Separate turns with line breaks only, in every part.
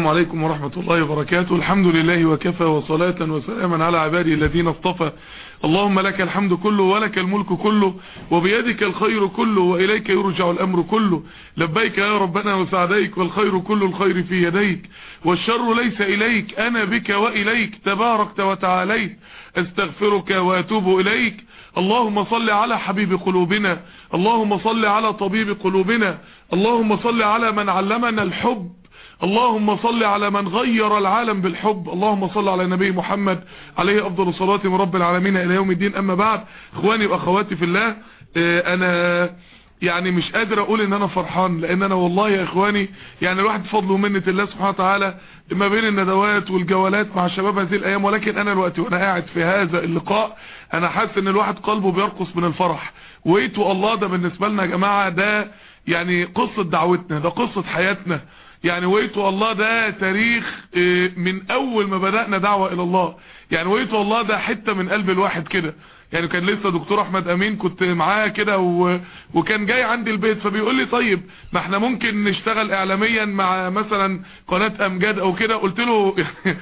السلام عليكم ورحمة الله وبركاته الحمد لله وكفى وصلاة وسلاما على عباده الذين اصطفى اللهم لك الحمد كله ولك الملك كله وبيدك الخير كله وإليك يرجع الأمر كله لبيك يا ربنا وسعديك والخير كل الخير في يديك والشر ليس إليك أنا بك وإليك تباركت وتعاليت استغفرك وأتوب إليك اللهم صل على حبيب قلوبنا اللهم صل على طبيب قلوبنا اللهم صل على من علمنا الحب اللهم صل على من غير العالم بالحب اللهم صل على النبي محمد عليه افضل الصلاه من رب العالمين الى يوم الدين اما بعد اخواني واخواتي في الله اه انا يعني مش قادر اقول ان انا فرحان لان انا والله يا اخواني يعني الواحد بفضل ومنه الله سبحانه وتعالى ما بين الندوات والجولات مع شباب هذه الايام ولكن انا الوقت وانا قاعد في هذا اللقاء انا حاسس ان الواحد قلبه بيرقص من الفرح ويتو الله ده بالنسبه لنا يا جماعه ده يعني قصه دعوتنا ده قصه حياتنا يعني ويتو الله ده تاريخ من اول ما بدأنا دعوة الى الله يعني ويتو الله ده حتة من قلب الواحد كده يعني كان لسه دكتور احمد امين كنت معاه كده و... وكان جاي عندي البيت فبيقول لي طيب ما احنا ممكن نشتغل اعلاميا مع مثلا قناة امجاد او كده قلت له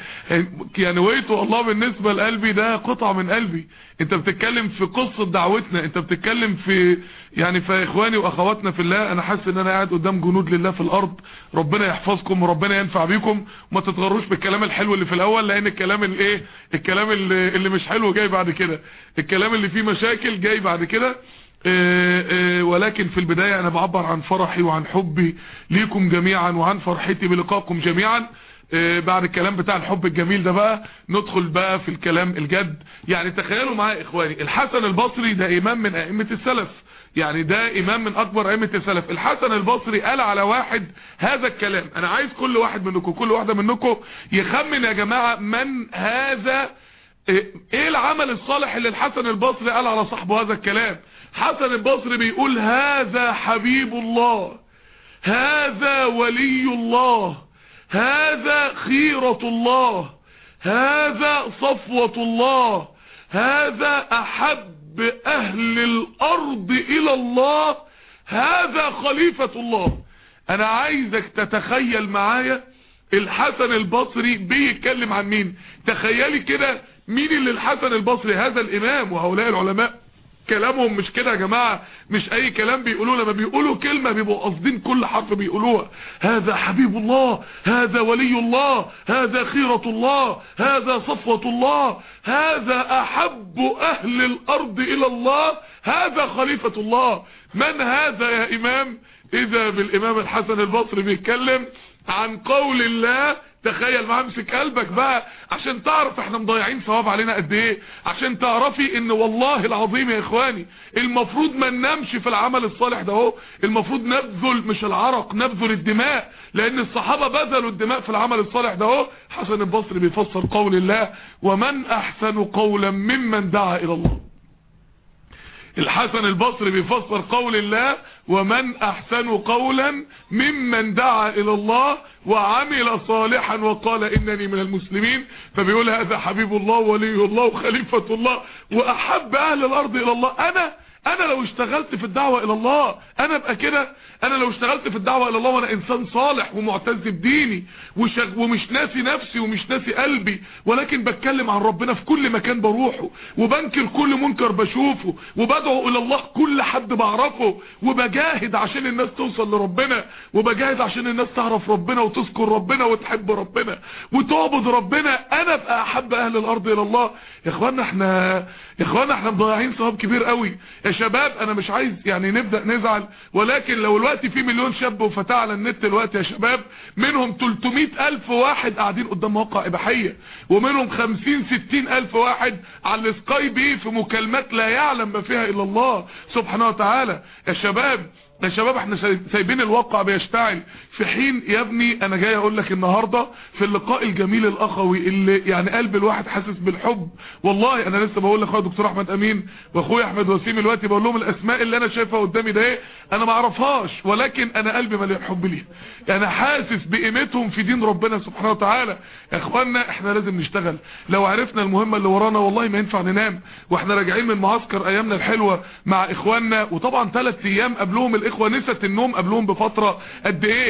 يعني ويتو الله بالنسبة لقلبي ده قطعة من قلبي انت بتتكلم في قصة دعوتنا انت بتتكلم في يعني فاخواني واخواتنا في الله انا حاسس ان انا قاعد قدام جنود لله في الارض ربنا يحفظكم وربنا ينفع بيكم وما تتغروش بالكلام الحلو اللي في الاول لان الكلام الايه الكلام اللي, اللي مش حلو جاي بعد كده الكلام اللي فيه مشاكل جاي بعد كده آآ آآ ولكن في البداية انا بعبر عن فرحي وعن حبي ليكم جميعا وعن فرحتي بلقائكم جميعا بعد الكلام بتاع الحب الجميل ده بقى ندخل بقى في الكلام الجد يعني تخيلوا معايا اخواني الحسن البصري ده امام من ائمة السلف يعني ده امام من اكبر ائمه السلف الحسن البصري قال على واحد هذا الكلام انا عايز كل واحد منكم كل واحده منكم يخمن يا جماعه من هذا ايه العمل الصالح اللي الحسن البصري قال على صاحبه هذا الكلام حسن البصري بيقول هذا حبيب الله هذا ولي الله هذا خيرة الله هذا صفوة الله هذا أحب أهل الأرض إلى الله هذا خليفة الله أنا عايزك تتخيل معايا الحسن البصري بيتكلم عن مين تخيلي كده مين اللي الحسن البصري هذا الإمام وهؤلاء العلماء كلامهم مش كده يا جماعة مش اي كلام بيقولوه لما بيقولوا كلمة بيبقوا قاصدين كل حرف بيقولوها هذا حبيب الله هذا ولي الله هذا خيرة الله هذا صفوة الله هذا احب اهل الارض الى الله هذا خليفة الله من هذا يا امام اذا بالامام الحسن البصري بيتكلم عن قول الله تخيل معاه امسك قلبك بقى عشان تعرف احنا مضيعين ثواب علينا قد ايه عشان تعرفي ان والله العظيم يا اخواني المفروض ما ننامش في العمل الصالح ده اهو المفروض نبذل مش العرق نبذل الدماء لان الصحابه بذلوا الدماء في العمل الصالح ده اهو حسن البصري بيفسر قول الله ومن احسن قولا ممن دعا الى الله الحسن البصري بيفسر قول الله ومن احسن قولا ممن دعا الى الله وعمل صالحا وقال انني من المسلمين فبيقول هذا حبيب الله ولي الله وخليفة الله واحب اهل الارض الى الله انا انا لو اشتغلت في الدعوة الى الله انا ابقى كده انا لو اشتغلت في الدعوة الى الله وانا انسان صالح ومعتز بديني وشغ ومش ناسي نفسي ومش ناسي قلبي ولكن بتكلم عن ربنا في كل مكان بروحه وبنكر كل منكر بشوفه وبدعو الى الله كل حد بعرفه وبجاهد عشان الناس توصل لربنا وبجاهد عشان الناس تعرف ربنا وتذكر ربنا وتحب ربنا وتعبد ربنا انا ابقى احب اهل الارض الى الله يا اخوانا احنا يا اخوانا احنا مضيعين ثواب كبير قوي يا شباب انا مش عايز يعني نبدا نزعل ولكن لو الوقت في مليون شاب وفتاه على النت الوقت يا شباب منهم 300 الف واحد قاعدين قدام مواقع اباحيه ومنهم 50 60 الف واحد على السكايبي في مكالمات لا يعلم ما فيها الا الله سبحانه وتعالى يا شباب يا شباب احنا سايبين الواقع بيشتعل في حين يا ابني انا جاي اقول لك النهارده في اللقاء الجميل الاخوي اللي يعني قلب الواحد حاسس بالحب والله انا لسه بقول لاخويا دكتور احمد امين واخويا احمد وسيم دلوقتي بقول لهم الاسماء اللي انا شايفها قدامي ده ايه انا ما اعرفهاش ولكن انا قلبي مليان حب ليها انا حاسس بقيمتهم في دين ربنا سبحانه وتعالى يا اخوانا احنا لازم نشتغل لو عرفنا المهمه اللي ورانا والله ما ينفع ننام واحنا راجعين من معسكر ايامنا الحلوه مع اخواننا وطبعا ثلاث ايام قبلهم الاخوه نست النوم قبلهم بفتره قد ايه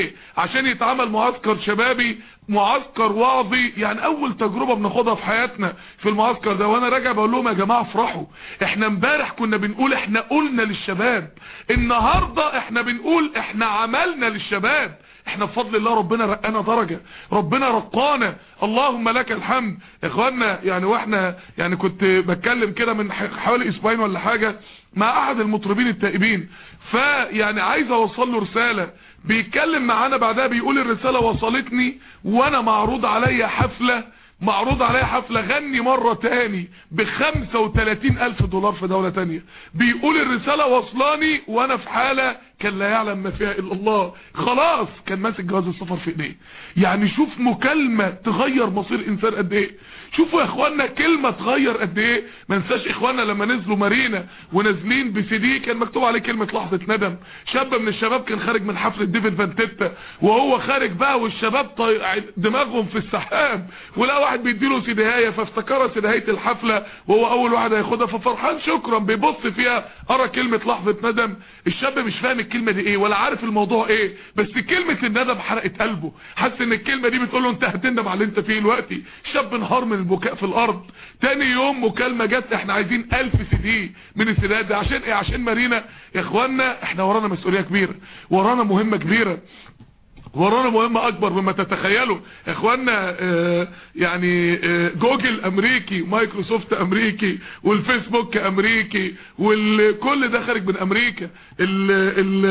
ايه عشان يتعمل معسكر شبابي معسكر وعظي يعني اول تجربة بناخدها في حياتنا في المعسكر ده وانا راجع بقول لهم يا جماعة افرحوا احنا امبارح كنا بنقول احنا قلنا للشباب النهاردة احنا بنقول احنا عملنا للشباب احنا بفضل الله ربنا رقانا درجة ربنا رقانا اللهم لك الحمد اخواننا يعني واحنا يعني كنت بتكلم كده من حوالي اسبوعين ولا حاجة مع احد المطربين التائبين فيعني عايز اوصل له رسالة بيتكلم معانا بعدها بيقول الرسالة وصلتني وانا معروض عليا حفلة معروض عليا حفلة غني مرة تاني ب 35 الف دولار في دولة تانية بيقول الرسالة وصلاني وانا في حالة كان لا يعلم ما فيها الا الله خلاص كان ماسك جواز السفر في ايديه يعني شوف مكالمة تغير مصير انسان قد ايه شوفوا يا اخوانا كلمة تغير قد ايه ما ننساش اخوانا لما نزلوا مارينا ونازلين بسي دي كان مكتوب عليه كلمة لحظة ندم شاب من الشباب كان خارج من حفلة ديفيد فانتيتا وهو خارج بقى والشباب طي... دماغهم في السحاب ولا واحد بيديله سيدهاية فافتكرها سيدهاية الحفلة وهو اول واحد هياخدها ففرحان شكرا بيبص فيها قرا كلمة لحظة ندم الشاب مش فاهم الكلمة دي ايه ولا عارف الموضوع ايه بس كلمة الندم حرقت قلبه حس ان الكلمة دي بتقول له انت هتندم على اللي انت فيه دلوقتي شاب انهار من البكاء في الارض تاني يوم مكالمة جت احنا عايزين الف سي دي من السيدات ده عشان ايه عشان مارينا يا اخوانا احنا ورانا مسؤولية كبيرة ورانا مهمة كبيرة ورانا مهمة اكبر مما تتخيلوا اخوانا اه يعني اه جوجل امريكي ومايكروسوفت امريكي والفيسبوك امريكي وكل ده خارج من امريكا ال ال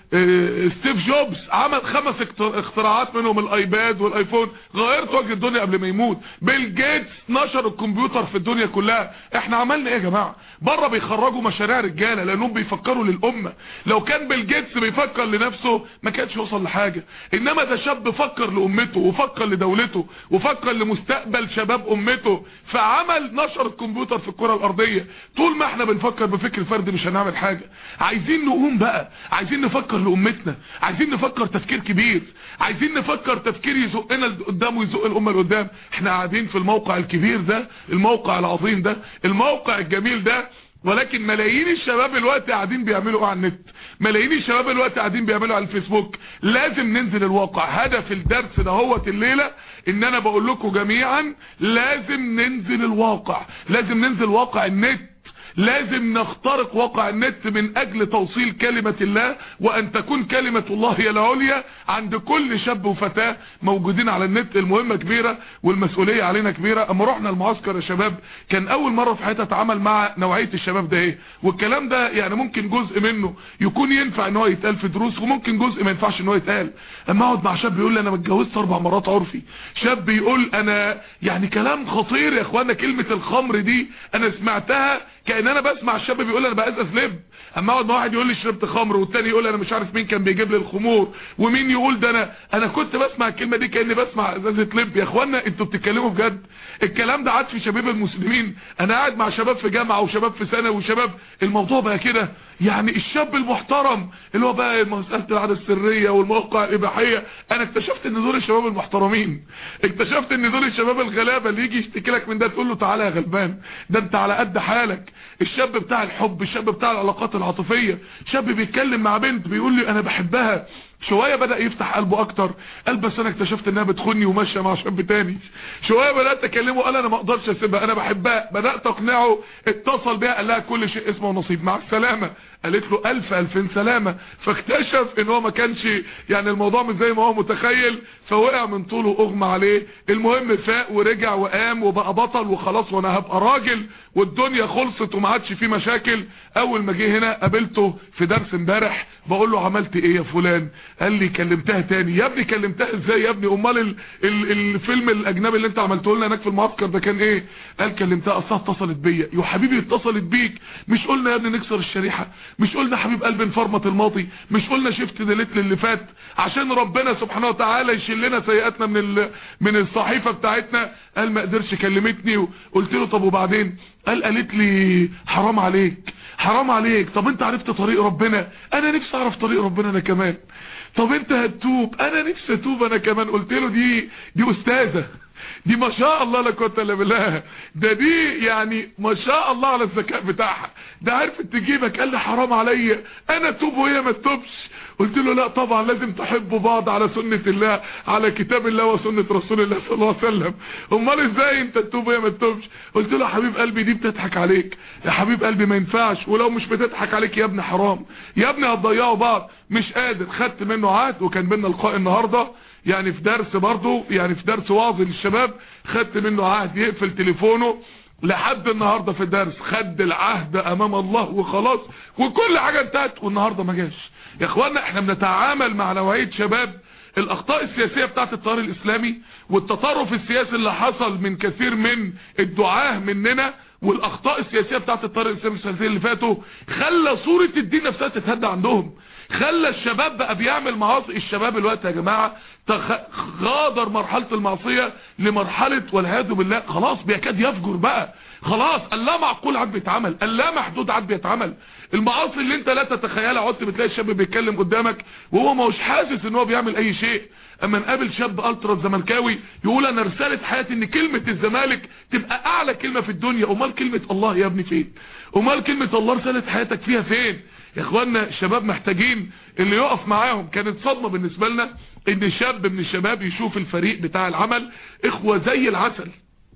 اه ستيف جوبز عمل خمس اختراعات منهم الايباد والايفون غيرت وجه الدنيا قبل ما يموت بيل جيتس نشر الكمبيوتر في الدنيا كلها احنا عملنا ايه يا جماعه بره بيخرجوا مشاريع رجاله لانهم بيفكروا للامه لو كان بيل جيتس بيفكر لنفسه ما كانش يوصل لحاجه انما ده شاب فكر لامته وفكر لدولته وفكر لمستقبل شباب امته فعمل نشر الكمبيوتر في الكره الارضيه طول ما احنا بنفكر بفكر فردي مش هنعمل حاجه عايزين نقوم بقى عايزين نفكر لامتنا عايزين نفكر تفكير كبير عايزين نفكر تفكير يزقنا لقدام ويزق الامه لقدام احنا قاعدين في الموقع الكبير ده الموقع العظيم ده الموقع الجميل ده ولكن ملايين الشباب الوقت قاعدين بيعملوا على النت ملايين الشباب الوقت قاعدين بيعملوا على الفيسبوك لازم ننزل الواقع هدف الدرس دهوت الليله ان انا بقول لكم جميعا لازم ننزل الواقع لازم ننزل واقع النت لازم نخترق واقع النت من اجل توصيل كلمة الله وان تكون كلمة الله هي العليا عند كل شاب وفتاة موجودين على النت المهمة كبيرة والمسؤولية علينا كبيرة اما رحنا المعسكر يا شباب كان اول مرة في حياتي اتعامل مع نوعية الشباب ده ايه والكلام ده يعني ممكن جزء منه يكون ينفع ان هو يتقال في دروس وممكن جزء ما ينفعش ان هو يتقال اما اقعد مع شاب يقول لي انا متجوزت اربع مرات عرفي شاب يقول انا يعني كلام خطير يا اخوانا كلمة الخمر دي انا سمعتها كان انا بسمع الشاب بيقول انا بقزقز لب اما اقعد مع واحد يقول لي شربت خمر والتاني يقول انا مش عارف مين كان بيجيب لي الخمور ومين يقول ده انا انا كنت بسمع الكلمه دي كاني بسمع ازازه لب يا اخوانا انتوا بتتكلموا بجد الكلام ده عاد في شباب المسلمين انا قاعد مع شباب في جامعه وشباب في ثانوي وشباب الموضوع بقى كده يعني الشاب المحترم اللي هو بقى مساله العاده السريه والمواقع الاباحيه انا اكتشفت ان دول الشباب المحترمين اكتشفت ان دول الشباب الغلابه اللي يجي يشتكي لك من ده تقول له تعالى يا غلبان ده انت على قد حالك الشاب بتاع الحب الشاب بتاع العلاقات العاطفيه شاب بيتكلم مع بنت بيقول لي انا بحبها شوية بدأ يفتح قلبه اكتر قال بس انا اكتشفت انها بتخوني وماشية مع شاب تاني شوية بدأت اكلمه قال انا ما اقدرش اسيبها انا بحبها بدأت اقنعه اتصل بيها قال لها كل شيء اسمه نصيب مع السلامة قالت له الف الفين سلامة فاكتشف ان هو ما كانش يعني الموضوع مش زي ما هو متخيل فوقع من طوله اغمى عليه المهم فاق ورجع وقام وبقى بطل وخلاص وانا هبقى راجل والدنيا خلصت وما عادش في مشاكل اول ما جه هنا قابلته في درس امبارح بقول له عملت ايه يا فلان قال لي كلمتها تاني يا ابني كلمتها ازاي يا ابني امال ال ال الفيلم الاجنبي اللي انت عملته لنا هناك في المعسكر ده كان ايه قال كلمتها اصلا اتصلت بيا يا حبيبي اتصلت بيك مش قلنا يا ابني نكسر الشريحه مش قلنا حبيب قلب نفرمط الماضي مش قلنا شفت ديليت اللي فات عشان ربنا سبحانه وتعالى يشيل لنا سيئاتنا من ال... من الصحيفه بتاعتنا قال ما قدرش كلمتني وقلت له طب وبعدين قال قالت لي حرام عليك حرام عليك طب انت عرفت طريق ربنا انا نفسي اعرف طريق ربنا انا كمان طب انت هتتوب انا نفسي اتوب انا كمان قلت له دي دي استاذه دي ما شاء الله لا قوه الا بالله ده دي يعني ما شاء الله على الذكاء بتاعها ده عرفت تجيبك قال لي حرام عليا انا اتوب وهي ما تتوبش قلت له لا طبعا لازم تحبوا بعض على سنة الله على كتاب الله وسنة رسول الله صلى الله عليه وسلم امال ازاي انت تتوب وهي ما تتوبش قلت له يا حبيب قلبي دي بتضحك عليك يا حبيب قلبي ما ينفعش ولو مش بتضحك عليك يا ابني حرام يا ابني هتضيعوا بعض مش قادر خدت منه عهد وكان بينا لقاء النهارده يعني في درس برضه يعني في درس واعظ للشباب خدت منه عهد يقفل تليفونه لحد النهارده في الدرس خد العهد امام الله وخلاص وكل حاجه انتهت والنهارده ما جاش يا اخوانا احنا بنتعامل مع نوعيه شباب الاخطاء السياسيه بتاعت التيار الاسلامي والتطرف السياسي اللي حصل من كثير من الدعاه مننا والاخطاء السياسيه بتاعت التيار الاسلامي السنتين اللي فاتوا خلى صوره الدين نفسها تتهدى عندهم خلى الشباب بقى بيعمل معاصي الشباب الوقت يا جماعه غادر مرحله المعصيه لمرحله والعياذ بالله خلاص بيكاد يفجر بقى خلاص اللا معقول عاد بيتعمل اللا محدود عاد بيتعمل المعاصي اللي انت لا تتخيلها عدت بتلاقي الشاب بيتكلم قدامك وهو ما هوش حاسس ان هو بيعمل اي شيء اما نقابل شاب الترا الزملكاوي يقول انا رساله حياتي ان كلمه الزمالك تبقى اعلى كلمه في الدنيا امال كلمه الله يا ابني فين امال كلمه الله رساله حياتك فيها فين يا اخوانا الشباب محتاجين اللي يقف معاهم كانت صدمه بالنسبه لنا ان شاب من الشباب يشوف الفريق بتاع العمل اخوه زي العسل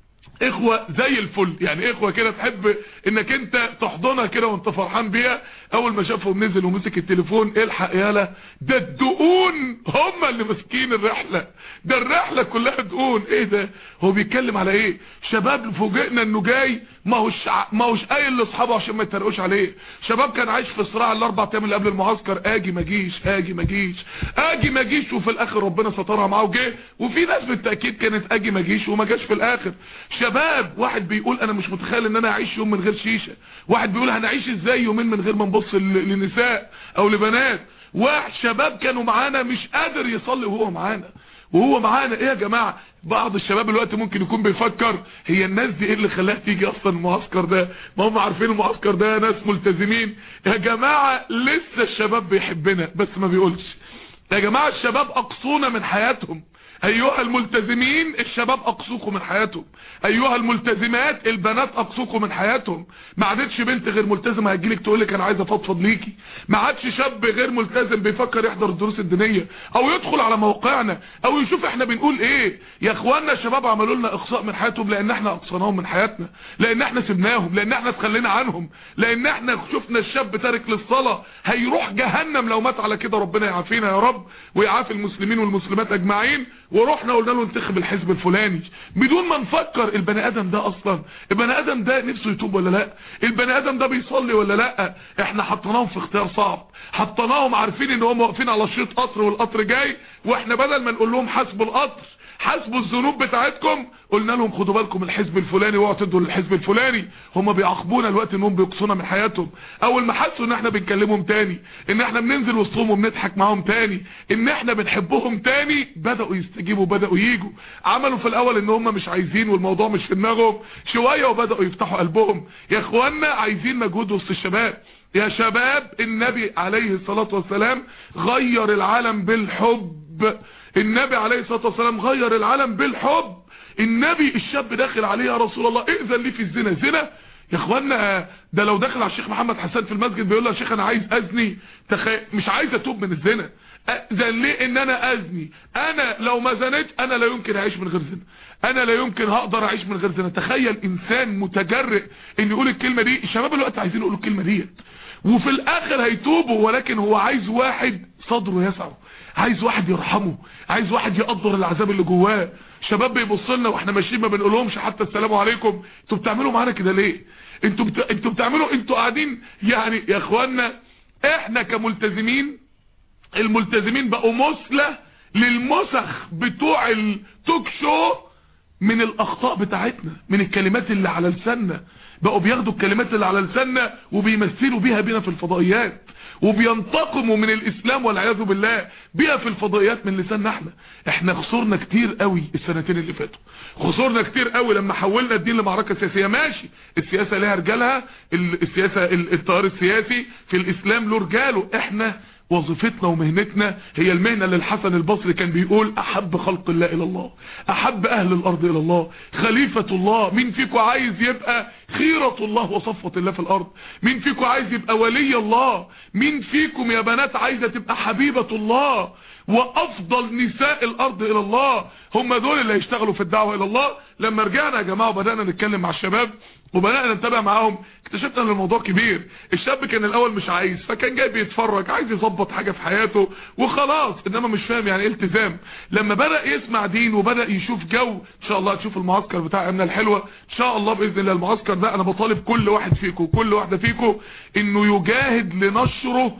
اخوة زي الفل يعني اخوة كده تحب انك انت تحضنها كده وانت فرحان بيها اول ما شافهم نزل ومسك التليفون الحق يالا ده الدقون هم اللي ماسكين الرحلة ده الرحلة كلها دقون ايه ده هو بيتكلم على ايه شباب فوجئنا انه جاي ما هوش ما هوش قايل لاصحابه عشان ما يتريقوش عليه شباب كان عايش في صراع الاربع ايام اللي قبل المعسكر اجي ما اجيش اجي ما اجيش اجي ما اجيش وفي الاخر ربنا سترها معاه وجه وفي ناس بالتاكيد كانت اجي ما اجيش وما جاش في الاخر شباب واحد بيقول انا مش متخيل ان انا اعيش يوم من غير شيشه واحد بيقول هنعيش ازاي يومين من غير ما نبص لنساء او لبنات واحد شباب كانوا معانا مش قادر يصلي وهو معانا وهو معانا ايه يا جماعه بعض الشباب الوقت ممكن يكون بيفكر هي الناس دي ايه اللي خلاها تيجي اصلا المعسكر ده ما هم عارفين المعسكر ده ناس ملتزمين يا جماعه لسه الشباب بيحبنا بس ما بيقولش يا جماعه الشباب اقصونا من حياتهم ايها الملتزمين الشباب اقصوكم من حياتهم ايها الملتزمات البنات اقصوكم من حياتهم ما عادتش بنت غير ملتزمه هتجيلك تقول لك انا عايزه افضفض ليكي ما عادش شاب غير ملتزم بيفكر يحضر الدروس الدينيه او يدخل على موقعنا او يشوف احنا بنقول ايه يا اخوانا الشباب عملوا لنا اقصاء من حياتهم لان احنا اقصيناهم من حياتنا لان احنا سبناهم لان احنا تخلينا عنهم لان احنا شفنا الشاب تارك للصلاه هيروح جهنم لو مات على كده ربنا يعافينا يا رب ويعافي المسلمين والمسلمات اجمعين ورحنا قلنا له انتخب الحزب الفلاني بدون ما نفكر البني ادم ده اصلا البني ادم ده نفسه يتوب ولا لا البني ادم ده بيصلي ولا لا احنا حطيناهم في اختيار صعب حطيناهم عارفين ان هم واقفين على شريط قطر والقطر جاي واحنا بدل ما نقول لهم حاسبوا القطر حاسبوا الذنوب بتاعتكم قلنا لهم خدوا بالكم الحزب الفلاني واوعوا تدوا للحزب الفلاني هم بيعاقبونا الوقت انهم بيقصونا من حياتهم اول ما حسوا ان احنا بنكلمهم تاني ان احنا بننزل وسطهم وبنضحك معاهم تاني ان احنا بنحبهم تاني بداوا يستجيبوا بداوا ييجوا عملوا في الاول ان هم مش عايزين والموضوع مش في دماغهم شويه وبداوا يفتحوا قلبهم يا اخوانا عايزين مجهود وسط الشباب يا شباب النبي عليه الصلاه والسلام غير العالم بالحب النبي عليه الصلاه والسلام غير العالم بالحب النبي الشاب داخل عليه يا رسول الله ائذن لي في الزنا زنا يا اخوانا ده لو داخل على الشيخ محمد حسان في المسجد بيقول له يا شيخ انا عايز ازني تخ... مش عايز اتوب من الزنا اذن ليه ان انا ازني انا لو ما زنيت انا لا يمكن اعيش من غير زنا انا لا يمكن هقدر اعيش من غير زنا تخيل انسان متجرئ ان يقول الكلمه دي الشباب الوقت عايزين يقولوا الكلمه ديت وفي الاخر هيتوبوا ولكن هو عايز واحد صدره يسعه عايز واحد يرحمه عايز واحد يقدر العذاب اللي جواه شباب بيبص لنا واحنا ماشيين ما بنقولهمش حتى السلام عليكم انتوا بتعملوا معانا كده ليه انتوا بت... انتوا بتعملوا انتوا قاعدين يعني يا اخوانا احنا كملتزمين الملتزمين بقوا مثلى للمسخ بتوع التوك شو من الاخطاء بتاعتنا من الكلمات اللي على لساننا بقوا بياخدوا الكلمات اللي على لساننا وبيمثلوا بيها بينا في الفضائيات وبينتقموا من الاسلام والعياذ بالله بيها في الفضائيات من لساننا احنا احنا خسرنا كتير قوي السنتين اللي فاتوا خسرنا كتير قوي لما حولنا الدين لمعركه سياسيه ماشي السياسه ليها رجالها السياسه التيار السياسي في الاسلام له رجاله احنا وظيفتنا ومهنتنا هي المهنة اللي الحسن البصري كان بيقول احب خلق الله الى الله احب اهل الارض الى الله خليفة الله مين فيكم عايز يبقى خيرة الله وصفوة الله في الارض مين فيكم عايز يبقى ولي الله مين فيكم يا بنات عايزة تبقى حبيبة الله وافضل نساء الارض الى الله هم دول اللي هيشتغلوا في الدعوة الى الله لما رجعنا يا جماعة وبدأنا نتكلم مع الشباب وبدأنا نتابع معاهم اكتشفت ان الموضوع كبير الشاب كان الاول مش عايز فكان جاي بيتفرج عايز يظبط حاجة في حياته وخلاص انما مش فاهم يعني ايه التزام لما بدأ يسمع دين وبدأ يشوف جو ان شاء الله تشوف المعسكر بتاع امنا الحلوة ان شاء الله باذن الله المعسكر ده انا بطالب كل واحد فيكم كل واحدة فيكم انه يجاهد لنشره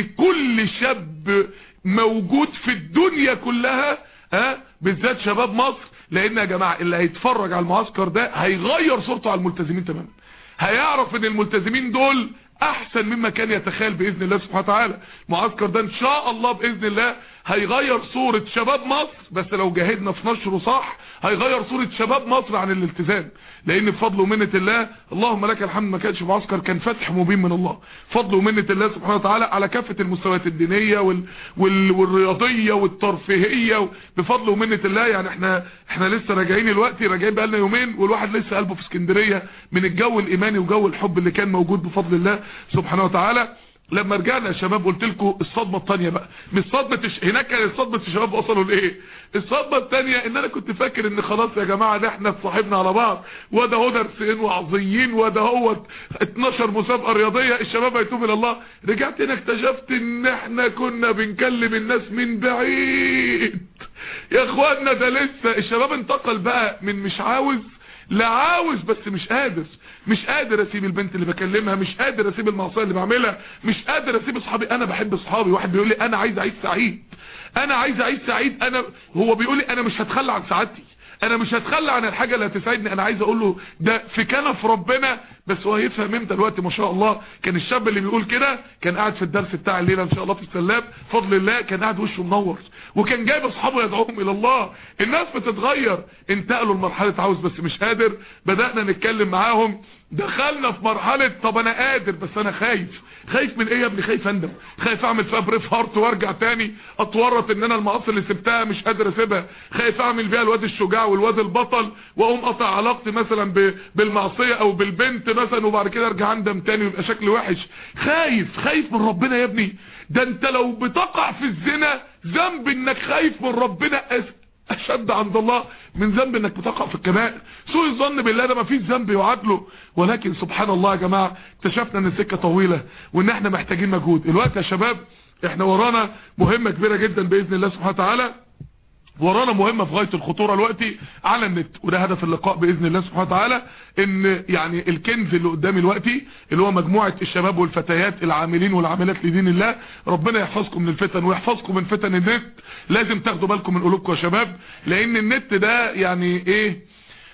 لكل شاب موجود في الدنيا كلها ها بالذات شباب مصر لان يا جماعة اللي هيتفرج على المعسكر ده هيغير صورته على الملتزمين تماما هيعرف ان الملتزمين دول احسن مما كان يتخيل باذن الله سبحانه وتعالى المعسكر ده ان شاء الله باذن الله هيغير صورة شباب مصر بس لو جاهدنا في نشره صح هيغير صورة شباب مصر عن الالتزام لان بفضل ومنة الله اللهم لك الحمد ما كانش معسكر كان فتح مبين من الله فضل ومنة الله سبحانه وتعالى على كافة المستويات الدينية وال وال والرياضية والترفيهية بفضل ومنة الله يعني احنا احنا لسه راجعين الوقت راجعين بقالنا يومين والواحد لسه قلبه في اسكندرية من الجو الايماني وجو الحب اللي كان موجود بفضل الله سبحانه وتعالى لما رجعنا يا شباب قلت لكم الصدمه الثانيه بقى مش صدمه الش... هناك كانت صدمه الشباب وصلوا لايه الصدمه الثانيه ان انا كنت فاكر ان خلاص يا جماعه ده احنا اتصاحبنا على بعض وده هو درسين وعظيين وده هو 12 مسابقه رياضيه الشباب هيتوب الى الله رجعت هنا اكتشفت ان احنا كنا بنكلم الناس من بعيد يا اخوانا ده لسه الشباب انتقل بقى من مش عاوز لا عاوز بس مش قادر مش قادر اسيب البنت اللي بكلمها مش قادر اسيب المعصيه اللي بعملها مش قادر اسيب اصحابي انا بحب اصحابي واحد بيقول لي انا عايز اعيش سعيد انا عايز اعيش سعيد انا هو بيقول لي انا مش هتخلى عن سعادتي انا مش هتخلى عن الحاجه اللي هتسعدني انا عايز اقول له ده في كنف ربنا بس هو هيفهم امتى دلوقتي ما شاء الله كان الشاب اللي بيقول كده كان قاعد في الدرس بتاع الليله ان شاء الله في السلاب فضل الله كان قاعد وشه منور وكان جايب اصحابه يدعوهم الى الله الناس بتتغير انتقلوا لمرحله عاوز بس مش قادر بدانا نتكلم معاهم دخلنا في مرحله طب انا قادر بس انا خايف خايف من ايه يا ابني خايف اندم خايف اعمل فيها بريف هارت وارجع تاني اتورط ان انا المعاصي اللي سبتها مش قادر اسيبها خايف اعمل بيها الواد الشجاع والواد البطل واقوم قطع علاقتي مثلا ب... بالمعصيه او بالبنت مثلا وبعد كده ارجع اندم تاني ويبقى شكلي وحش خايف خايف من ربنا يا ابني ده انت لو بتقع في الزنا ذنب انك خايف من ربنا اشد عند الله من ذنب انك بتقع في الكبائر سوء الظن بالله ده ما فيش ذنب يعادله ولكن سبحان الله يا جماعه اكتشفنا ان السكه طويله وان احنا محتاجين مجهود الوقت يا شباب احنا ورانا مهمه كبيره جدا باذن الله سبحانه وتعالى ورانا مهمه في غايه الخطوره دلوقتي على النت وده هدف اللقاء باذن الله سبحانه وتعالى ان يعني الكنز اللي قدامي دلوقتي اللي هو مجموعه الشباب والفتيات العاملين والعاملات لدين الله ربنا يحفظكم من الفتن ويحفظكم من فتن النت لازم تاخدوا بالكم من قلوبكم يا شباب لان النت ده يعني ايه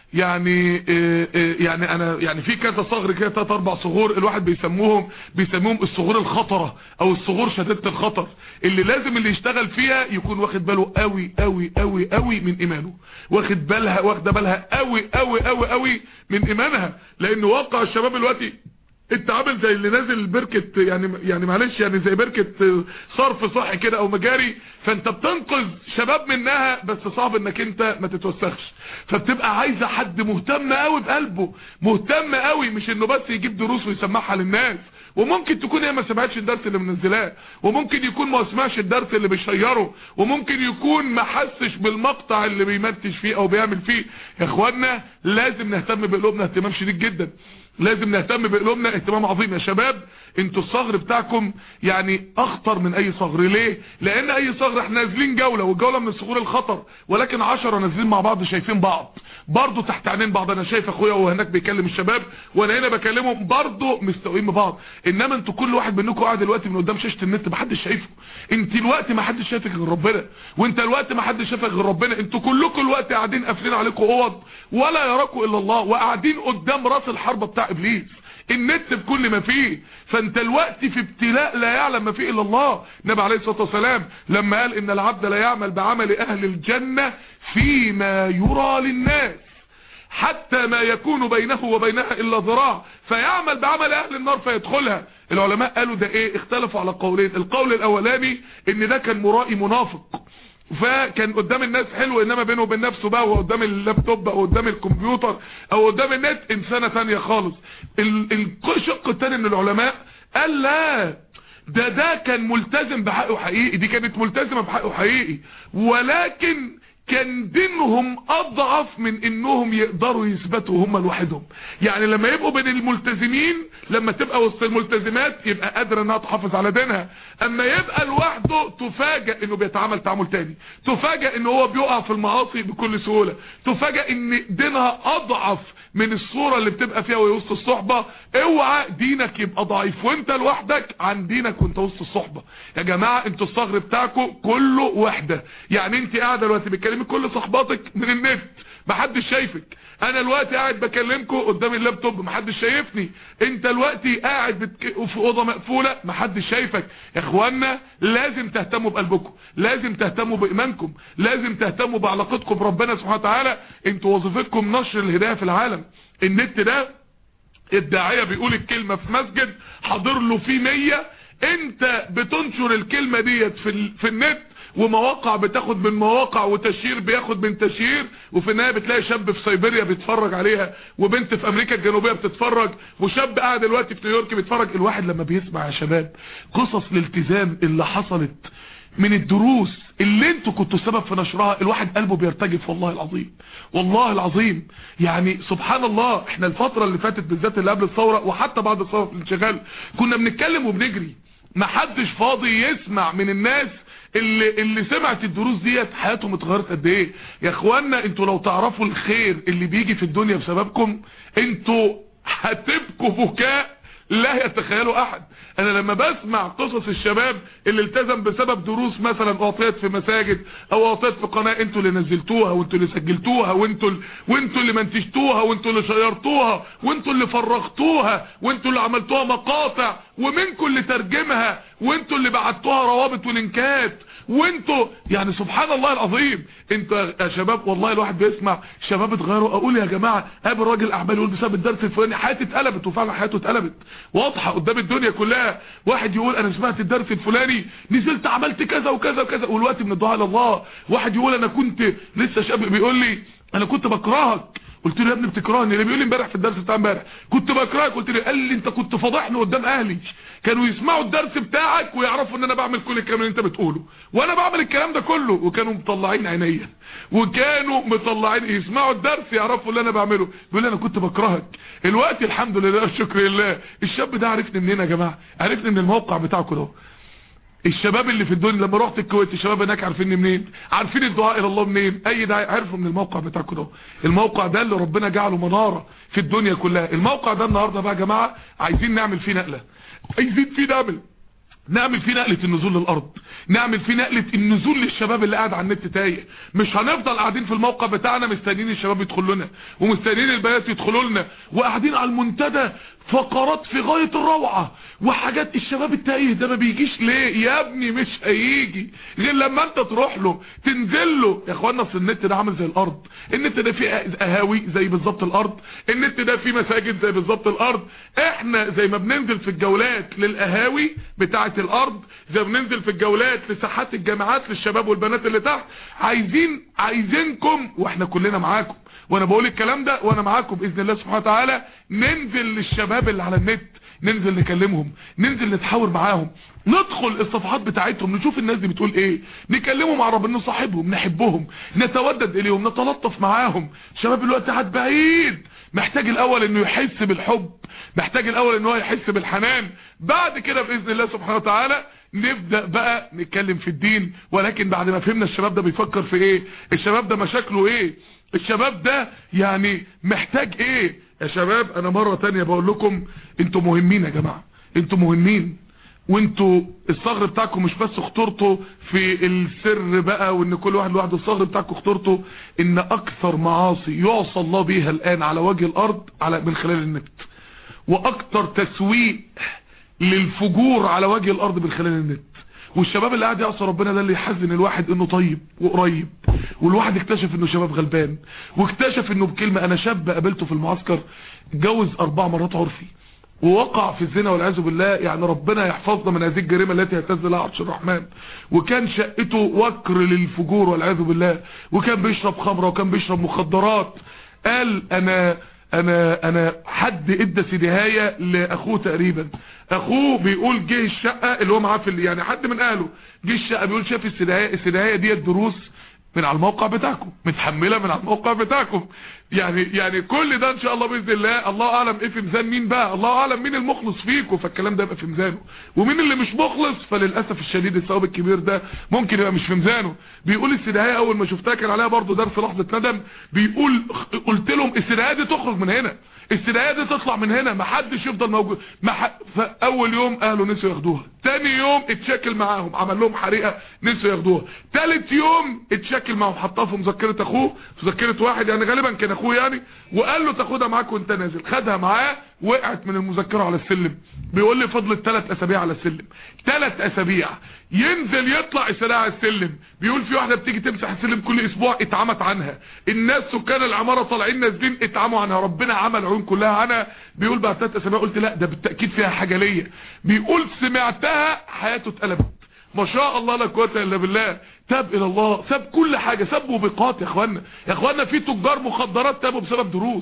يعني إيه إيه يعني انا يعني في كذا صغر كده ثلاث اربع صغور الواحد بيسموهم بيسموهم الصغور الخطره او الصغور شديده الخطر اللي لازم اللي يشتغل فيها يكون واخد باله قوي قوي قوي قوي من ايمانه واخد بالها واخده بالها قوي قوي قوي قوي من ايمانها لان واقع الشباب دلوقتي انت عامل زي اللي نازل بركة يعني يعني معلش يعني زي بركة صرف صحي كده او مجاري فانت بتنقذ شباب منها بس صعب انك انت ما تتوسخش فبتبقى عايزة حد مهتم قوي بقلبه مهتم قوي مش انه بس يجيب دروس ويسمعها للناس وممكن تكون هي ما سمعتش الدرس اللي منزلاه وممكن يكون ما سمعش الدرس اللي بيشيره وممكن يكون ما حسش بالمقطع اللي بيمنتج فيه او بيعمل فيه يا اخوانا لازم نهتم بقلوبنا اهتمام شديد جدا لازم نهتم بقلوبنا اهتمام عظيم يا شباب انتوا الصغر بتاعكم يعني اخطر من اي صغر ليه لان اي صغر احنا نازلين جولة والجولة من الصغور الخطر ولكن عشرة نازلين مع بعض شايفين بعض برضه تحت عينين بعض انا شايف اخويا وهو هناك بيكلم الشباب وانا هنا بكلمهم برضه مستويين ببعض انما انتوا كل واحد منكم قاعد دلوقتي من قدام شاشه النت محدش شايفه انت الوقت ما حدش شايفك غير ربنا وانت الوقت ما حدش شايفك غير ربنا انتوا كلكم الوقت قاعدين قافلين عليكم اوض ولا يراكم الا الله وقاعدين قدام راس الحربه بتاع ابليس النت بكل ما فيه فانت الوقت في ابتلاء لا يعلم ما فيه الا الله النبي عليه الصلاه والسلام لما قال ان العبد لا يعمل بعمل اهل الجنه فيما يرى للناس حتى ما يكون بينه وبينها الا ذراع فيعمل بعمل اهل النار فيدخلها العلماء قالوا ده ايه اختلفوا على قولين القول الاولاني ان ده كان مرائي منافق فكان قدام الناس حلو انما بينه وبين نفسه بقى وهو قدام اللابتوب او قدام الكمبيوتر او قدام النت انسانه ثانيه خالص الشق الثاني من العلماء قال لا ده ده كان ملتزم بحقه حقيقي دي كانت ملتزمه بحقه حقيقي ولكن كان دينهم اضعف من انهم يقدروا يثبتوا هم لوحدهم يعني لما يبقوا بين الملتزمين لما تبقى وسط الملتزمات يبقى قادره انها تحافظ على دينها اما يبقى لوحده تفاجئ انه بيتعامل تعامل تاني تفاجئ ان هو بيقع في المعاصي بكل سهوله تفاجئ ان دينها اضعف من الصورة اللي بتبقى فيها وهي وسط الصحبة اوعى دينك يبقى ضعيف وانت لوحدك عن دينك وانت وسط الصحبة يا جماعة انتوا الصغر بتاعكم كله وحدة يعني انت قاعدة دلوقتي بتكلمي كل صحباتك من النت محدش شايفك انا دلوقتي قاعد بكلمكم قدام اللابتوب محدش شايفني انت دلوقتي قاعد بتك... في اوضه مقفوله محدش شايفك يا اخوانا لازم تهتموا بقلبكم لازم تهتموا بايمانكم لازم تهتموا بعلاقتكم بربنا سبحانه وتعالى انتوا وظيفتكم نشر الهدايه في العالم النت ده الداعيه بيقول الكلمه في مسجد حاضر له فيه 100 انت بتنشر الكلمه ديت في ال... في النت ومواقع بتاخد من مواقع وتشهير بياخد من تشهير وفي النهايه بتلاقي شاب في سيبيريا بيتفرج عليها وبنت في امريكا الجنوبيه بتتفرج وشاب قاعد دلوقتي في نيويورك بيتفرج الواحد لما بيسمع يا شباب قصص الالتزام اللي حصلت من الدروس اللي انتوا كنتوا سبب في نشرها الواحد قلبه بيرتجف والله العظيم والله العظيم يعني سبحان الله احنا الفترة اللي فاتت بالذات اللي قبل الثورة وحتى بعد الثورة في الانشغال كنا بنتكلم وبنجري محدش فاضي يسمع من الناس اللي اللي سمعت الدروس ديت حياتهم اتغيرت قد ايه يا اخوانا انتوا لو تعرفوا الخير اللي بيجي في الدنيا بسببكم انتوا هتبكوا بكاء لا يتخيله احد انا لما بسمع قصص الشباب اللي التزم بسبب دروس مثلا اعطيت في مساجد او اعطيت في قناه انتوا اللي نزلتوها وانتوا اللي سجلتوها وانتوا وانتوا اللي منتجتوها وانتوا اللي شيرتوها وانتوا اللي فرغتوها وانتوا اللي عملتوها مقاطع ومنكم اللي ترجمها وانتوا اللي بعتوها روابط ولينكات وانتوا يعني سبحان الله العظيم انت يا شباب والله الواحد بيسمع شباب اتغيروا اقول يا جماعه قابل راجل اعمال يقول بسبب الدرس الفلاني حياتي اتقلبت وفعلا حياته اتقلبت واضحه قدام الدنيا كلها واحد يقول انا سمعت الدرس الفلاني نزلت عملت كذا وكذا وكذا والوقت من الدعاء لله واحد يقول انا كنت لسه شاب بيقول لي انا كنت بكرهك قلت له يا ابني بتكرهني اللي بيقول لي امبارح في الدرس بتاع امبارح كنت بكرهك قلت له قال لي انت كنت فاضحني قدام اهلي كانوا يسمعوا الدرس بتاعك ويعرفوا ان انا بعمل كل الكلام اللي انت بتقوله وانا بعمل الكلام ده كله وكانوا مطلعين عينيا وكانوا مطلعين يسمعوا الدرس يعرفوا اللي انا بعمله بيقول لي انا كنت بكرهك الوقت الحمد لله والشكر لله الشاب ده عرفني منين يا جماعه عرفني من الموقع بتاعكم ده الشباب اللي في الدنيا لما رحت الكويت الشباب هناك عارفيني منين عارفين الدعاء الى الله منين اي داعي عرفوا من الموقع بتاعكم ده الموقع ده اللي ربنا جعله مناره في الدنيا كلها الموقع ده النهارده بقى يا جماعه عايزين نعمل فيه نقله عايزين فيه نعمل نعمل فيه نقلة النزول للأرض نعمل فيه نقلة النزول للشباب اللي قاعد على النت تايه مش هنفضل قاعدين في الموقع بتاعنا مستنيين الشباب يدخلوا لنا ومستنيين البنات يدخلوا لنا وقاعدين على المنتدى فقرات في غاية الروعة وحاجات الشباب التايه ده ما بيجيش ليه يا ابني مش هيجي غير لما انت تروح له تنزل له يا اخوانا اصل النت ده عامل زي الارض النت ده فيه قهاوي زي بالظبط الارض النت ده فيه مساجد زي بالظبط الارض احنا زي ما بننزل في الجولات للقهاوي بتاعه الارض زي ما بننزل في الجولات لساحات الجامعات للشباب والبنات اللي تحت عايزين عايزينكم واحنا كلنا معاكم وانا بقول الكلام ده وانا معاكم باذن الله سبحانه وتعالى ننزل للشباب اللي على النت ننزل نكلمهم ننزل نتحاور معاهم ندخل الصفحات بتاعتهم نشوف الناس دي بتقول ايه نكلمهم مع ربنا نصاحبهم نحبهم نتودد اليهم نتلطف معاهم شباب الوقت قاعد بعيد محتاج الاول انه يحس بالحب محتاج الاول ان هو يحس بالحنان بعد كده باذن الله سبحانه وتعالى نبدأ بقى نتكلم في الدين ولكن بعد ما فهمنا الشباب ده بيفكر في ايه الشباب ده مشاكله ايه الشباب ده يعني محتاج ايه يا شباب انا مرة تانية بقول لكم انتوا مهمين يا جماعة انتوا مهمين وانتوا الصغر بتاعكم مش بس خطورته في السر بقى وان كل واحد لوحده الصغر بتاعكم خطورته ان اكثر معاصي يعصى الله بيها الان على وجه الارض على من خلال النت واكثر تسويق للفجور على وجه الارض من خلال النت والشباب اللي قاعد يعصى ربنا ده اللي يحزن الواحد انه طيب وقريب والواحد اكتشف انه شباب غلبان واكتشف انه بكلمة انا شاب قابلته في المعسكر اتجوز اربع مرات عرفي ووقع في الزنا والعياذ بالله يعني ربنا يحفظنا من هذه الجريمه التي يهتز لها عرش الرحمن وكان شقته وكر للفجور والعياذ بالله وكان بيشرب خمره وكان بيشرب مخدرات قال انا انا انا حد ادى سدهايه لاخوه تقريبا اخوه بيقول جه الشقه اللي هو معاه في يعني حد من اهله جه الشقه بيقول شاف السدهايه السدهايه ديت دروس من على الموقع بتاعكم متحمله من على الموقع بتاعكم يعني يعني كل ده ان شاء الله باذن الله الله اعلم ايه في ميزان مين بقى الله اعلم مين المخلص فيكم فالكلام ده يبقى في ميزانه ومين اللي مش مخلص فللاسف الشديد الثواب الكبير ده ممكن يبقى مش في ميزانه بيقول السدايه اول ما شفتها كان عليها برضه درس لحظه ندم بيقول قلت لهم السدايه دي تخرج من هنا السدايه دي تطلع من هنا ما حدش يفضل موجود ما ح... فاول يوم اهله نسوا ياخدوها تاني يوم اتشاكل معاهم عمل لهم حريقه نسوا ياخدوها تالت يوم اتشاكل معاهم حطها في مذكره اخوه في مذكره واحد يعني غالبا كان اخوه يعني وقال له تاخدها معاك وانت نازل خدها معاه وقعت من المذكره على السلم بيقول لي فضلت ثلاث اسابيع على السلم ثلاث اسابيع ينزل يطلع السلاح على السلم بيقول في واحده بتيجي تمسح السلم كل اسبوع اتعمت عنها الناس سكان العماره طالعين نازلين اتعموا عنها ربنا عمل عيون كلها عنها بيقول بعد ثلاث اسابيع قلت لا ده بالتاكيد فيها حاجه ليا بيقول سمعتها حياته اتقلبت ما شاء الله لا قوه الا بالله تاب الى الله ساب كل حاجه ساب موبقات يا اخوانا يا اخوانا في تجار مخدرات تابوا بسبب دروس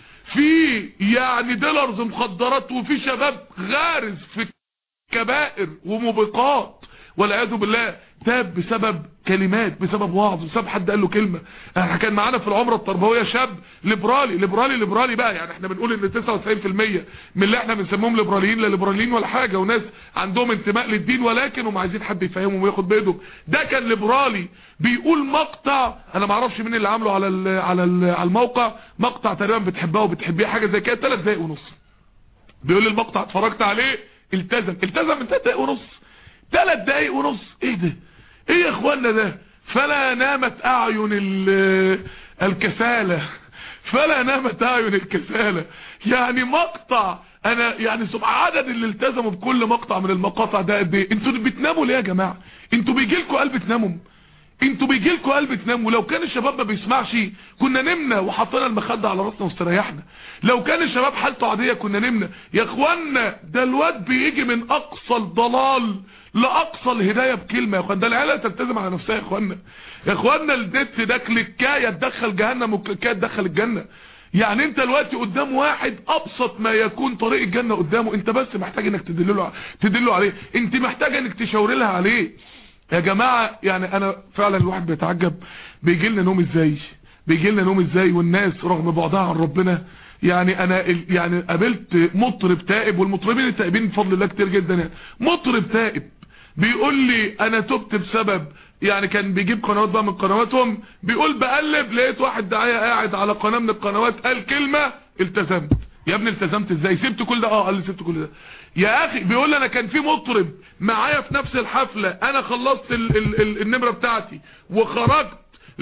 في يعني ديلرز مخدرات وفي شباب غارز في كبائر وموبقات والعياذ بالله تاب بسبب كلمات بسبب وعظ بسبب حد قال له كلمه احنا كان معانا في العمره التربويه شاب ليبرالي ليبرالي ليبرالي بقى يعني احنا بنقول ان 99% من اللي احنا بنسميهم ليبراليين لا ليبراليين ولا حاجه وناس عندهم انتماء للدين ولكن هم عايزين حد يفهمهم وياخد بايدهم ده كان ليبرالي بيقول مقطع انا ما اعرفش مين اللي عامله على ال على ال على الموقع مقطع تقريبا بتحبها وبتحبيه حاجه زي كده 3 دقايق ونص بيقول لي المقطع اتفرجت عليه التزم التزم من 3 دقايق ونص 3 دقايق ونص ايه ده ايه يا اخوانا ده فلا نامت اعين الكسالة فلا نامت اعين الكسالة يعني مقطع انا يعني سبحان عدد اللي التزموا بكل مقطع من المقاطع ده قد ايه انتوا بتناموا ليه يا جماعه انتوا بيجي لكم قلب تناموا انتوا بيجي لكم قلب تناموا لو كان الشباب ما بيسمعش كنا نمنا وحطينا المخده على راسنا واستريحنا لو كان الشباب حالته عاديه كنا نمنا يا اخوانا ده الواد بيجي من اقصى الضلال لاقصى الهدايه بكلمه يا اخوان ده العيله تلتزم على نفسها يا اخوانا يا اخوانا الدت ده كليكايه تدخل جهنم وكليكايه تدخل الجنه يعني انت دلوقتي قدام واحد ابسط ما يكون طريق الجنه قدامه انت بس محتاج انك تدله تدله عليه انت محتاج انك تشاور لها عليه يا جماعه يعني انا فعلا الواحد بيتعجب بيجي لنا نوم ازاي بيجي لنا نوم ازاي والناس رغم بعدها عن ربنا يعني انا يعني قابلت مطرب تائب والمطربين التائبين بفضل الله كتير جدا يعني مطرب تائب بيقول لي انا تبت بسبب يعني كان بيجيب قنوات بقى من قنواتهم بيقول بقلب لقيت واحد داعيه قاعد على قناه من القنوات قال كلمه التزمت يا ابني التزمت ازاي سبت كل ده اه قال لي سبت كل ده يا اخي بيقول لي انا كان في مطرب معايا في نفس الحفله انا خلصت ال ال ال النمره بتاعتي وخرجت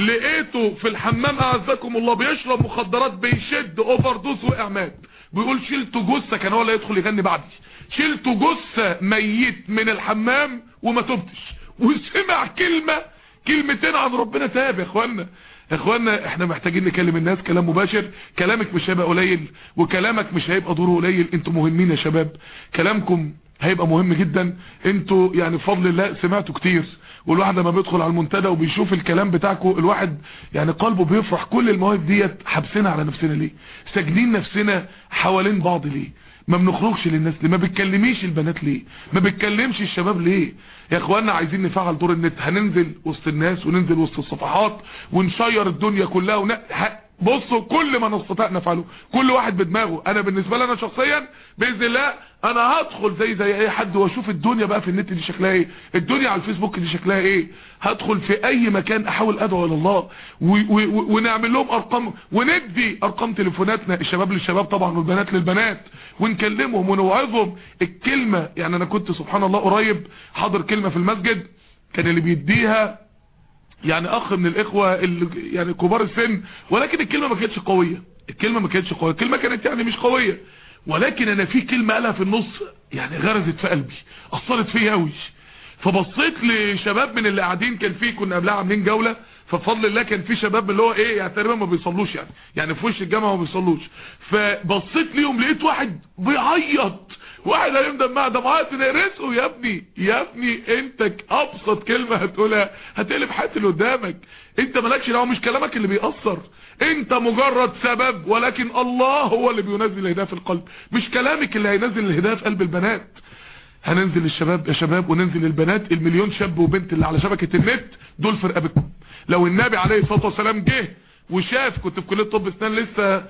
لقيته في الحمام اعزكم الله بيشرب مخدرات بيشد اوفر دوز وقع مات بيقول شلته جثه كان هو اللي يدخل يغني بعدي شلته جثه ميت من الحمام وما تبتش وسمع كلمه كلمتين عن ربنا تاب يا اخوانا يا اخوانا احنا محتاجين نكلم الناس كلام مباشر كلامك مش هيبقى قليل وكلامك مش هيبقى دوره قليل انتوا مهمين يا شباب كلامكم هيبقى مهم جدا انتوا يعني بفضل الله سمعتوا كتير والواحد لما بيدخل على المنتدى وبيشوف الكلام بتاعكم الواحد يعني قلبه بيفرح كل المواهب ديت حابسينها على نفسنا ليه ساجنين نفسنا حوالين بعض ليه ما بنخرجش للناس ليه ما بتكلميش البنات ليه ما بتكلمش الشباب ليه يا اخوانا عايزين نفعل دور النت هننزل وسط الناس وننزل وسط الصفحات ونشير الدنيا كلها ون... بصوا كل ما نستطيع نفعله كل واحد بدماغه انا بالنسبه لي انا شخصيا باذن الله انا هدخل زي زي اي حد واشوف الدنيا بقى في النت دي شكلها ايه الدنيا على الفيسبوك دي شكلها ايه هدخل في اي مكان احاول ادعو الى الله ونعمل لهم ارقام وندي ارقام تليفوناتنا الشباب للشباب طبعا والبنات للبنات ونكلمهم ونوعظهم الكلمه يعني انا كنت سبحان الله قريب حاضر كلمه في المسجد كان اللي بيديها يعني اخ من الاخوه اللي يعني كبار السن ولكن الكلمه ما كانتش قويه الكلمه ما كانتش قويه الكلمه كانت يعني مش قويه ولكن انا في كلمه قالها في النص يعني غرزت في قلبي اثرت فيا قوي فبصيت لشباب من اللي قاعدين كان في كنا قبلها عاملين جوله فبفضل الله كان في شباب اللي هو ايه يعني تقريبا ما بيصلوش يعني يعني في وش الجامعه ما بيصلوش فبصيت ليهم لقيت واحد بيعيط واحد هيندم معاه ده معيط من رزقه يا ابني يا ابني انت ابسط كلمه هتقولها هتقلب حياه اللي قدامك انت مالكش دعوه مش كلامك اللي بيأثر انت مجرد سبب ولكن الله هو اللي بينزل الهدايه في القلب مش كلامك اللي هينزل الهدايه في قلب البنات هننزل الشباب يا شباب وننزل البنات المليون شاب وبنت اللي على شبكه النت دول في رقبتكم لو النبي عليه الصلاه والسلام جه وشاف كنت في كليه طب اسنان لسه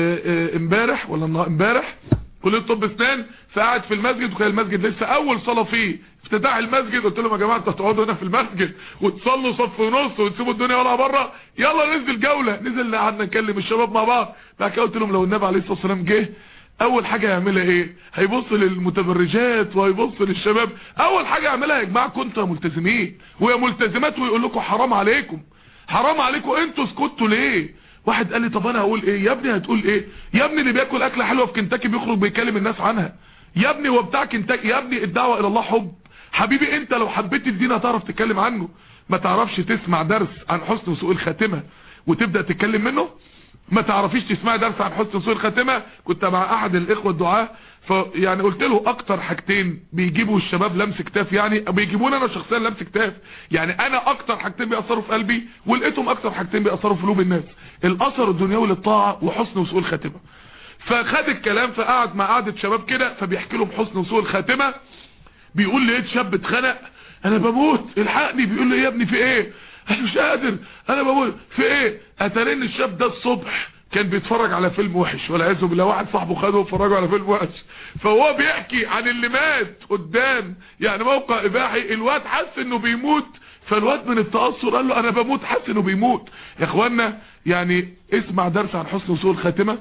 امبارح ولا امبارح كليه طب اسنان فقعد في المسجد وكان المسجد لسه اول صلاه فيه افتتاح المسجد قلت لهم يا جماعه انتوا هتقعدوا هنا في المسجد وتصلوا صف ونص وتسيبوا الدنيا ولا بره يلا ننزل جوله نزلنا قعدنا نكلم الشباب مع بعض بعد كده قلت لهم لو النبي عليه الصلاه والسلام جه اول حاجه يعملها ايه هيبص للمتبرجات وهيبص للشباب اول حاجه يعملها يا جماعه كنتوا ملتزمين ويا ملتزمات ويقول لكم حرام عليكم حرام عليكم انتوا سكتوا ليه واحد قال لي طب انا هقول ايه يا ابني هتقول ايه يا ابني اللي بياكل اكله حلوه في كنتاكي بيخرج بيكلم الناس عنها يا ابني هو بتاع كنتاكي يا ابني الدعوه الى الله حب حبيبي انت لو حبيت الدين هتعرف تتكلم عنه ما تعرفش تسمع درس عن حسن وسوء الخاتمه وتبدا تتكلم منه ما تعرفيش تسمعي درس عن حسن وسوء الخاتمه كنت مع احد الاخوه الدعاه فيعني قلت له اكتر حاجتين بيجيبوا الشباب لمس كتاف يعني بيجيبوني انا شخصيا لمس كتاف يعني انا اكتر حاجتين بيأثروا في قلبي ولقيتهم اكتر حاجتين بيأثروا في قلوب الناس الاثر الدنيوي للطاعه وحسن وسوء الخاتمه فخد الكلام فقعد مع قعده شباب كده فبيحكي لهم حسن وسوء الخاتمه بيقول لي لقيت شاب اتخنق انا بموت الحقني بيقول لي يا ابني في ايه انا مش قادر انا بموت في ايه اتارين الشاب ده الصبح كان بيتفرج على فيلم وحش والعياذ بالله واحد صاحبه خده وفرجه على فيلم وحش فهو بيحكي عن اللي مات قدام يعني موقع اباحي الواد حس انه بيموت فالواد من التاثر قال له انا بموت حس انه بيموت يا اخوانا يعني اسمع درس عن حسن وسوء الخاتمه